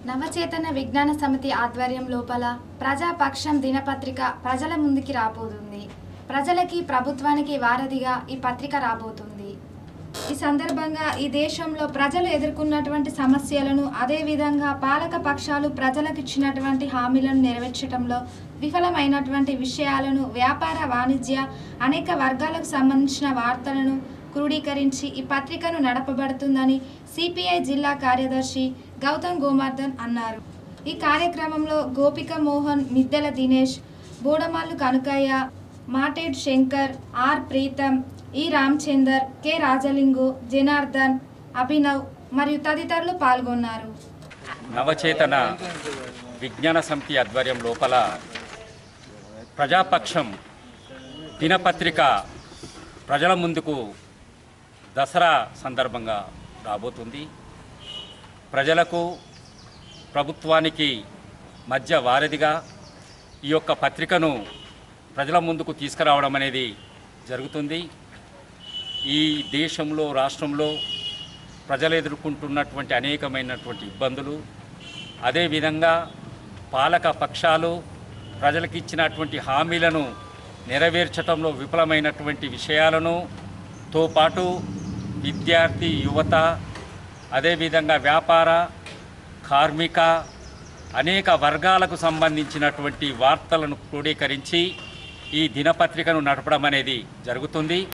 నవచేతన విజ్ఞాన సమితి ఆధ్వర్యం లోపల ప్రజాపక్షం దినపత్రిక ప్రజల ముందుకి రాబోతుంది ప్రజలకి ప్రభుత్వానికి వారధిగా ఈ పత్రిక రాబోతుంది ఈ సందర్భంగా ఈ దేశంలో ప్రజలు ఎదుర్కొన్నటువంటి సమస్యలను అదేవిధంగా పాలక పక్షాలు ప్రజలకు ఇచ్చినటువంటి హామీలను నెరవేర్చడంలో విఫలమైనటువంటి విషయాలను వ్యాపార వాణిజ్య అనేక వర్గాలకు సంబంధించిన వార్తలను క్రోడీకరించి ఈ పత్రికను నడపబడుతుందని సిపిఐ జిల్లా కార్యదర్శి గౌతమ్ గోవర్ధన్ అన్నారు ఈ కార్యక్రమంలో Gopika Mohan Middela Dinesh Bodamallu Kanukaiah Mated Shankar R Preetham E Ramachander K Rajalingu Janardhan Abhinav మరియు తదితరులు పాల్గొన్నారు నవచేతన విజ్ఞాన సమితి ఆధ్వర్యం లోపల ప్రజాపక్షం దినపత్రిక ప్రజల ముందుకు దసరా సందర్భంగా రాబోతుంది ప్రజలకు ప్రభుత్వానికి మధ్య వారధిగా ఈ యొక్క పత్రికను ప్రజల ముందుకు తీసుకురావడం అనేది జరుగుతుంది ఈ దేశంలో రాష్ట్రంలో ప్రజలు ఎదుర్కొంటున్నటువంటి అనేకమైనటువంటి ఇబ్బందులు అదేవిధంగా పాలక పక్షాలు ప్రజలకు ఇచ్చినటువంటి హామీలను నెరవేర్చడంలో విఫలమైనటువంటి విషయాలను తో పాటు విద్యార్థి యువత అదేవిధంగా వ్యాపార కార్మిక అనేక వర్గాలకు సంబంధించినటువంటి వార్తలను క్రోడీకరించి ఈ దినపత్రికను నడపడం అనేది జరుగుతుంది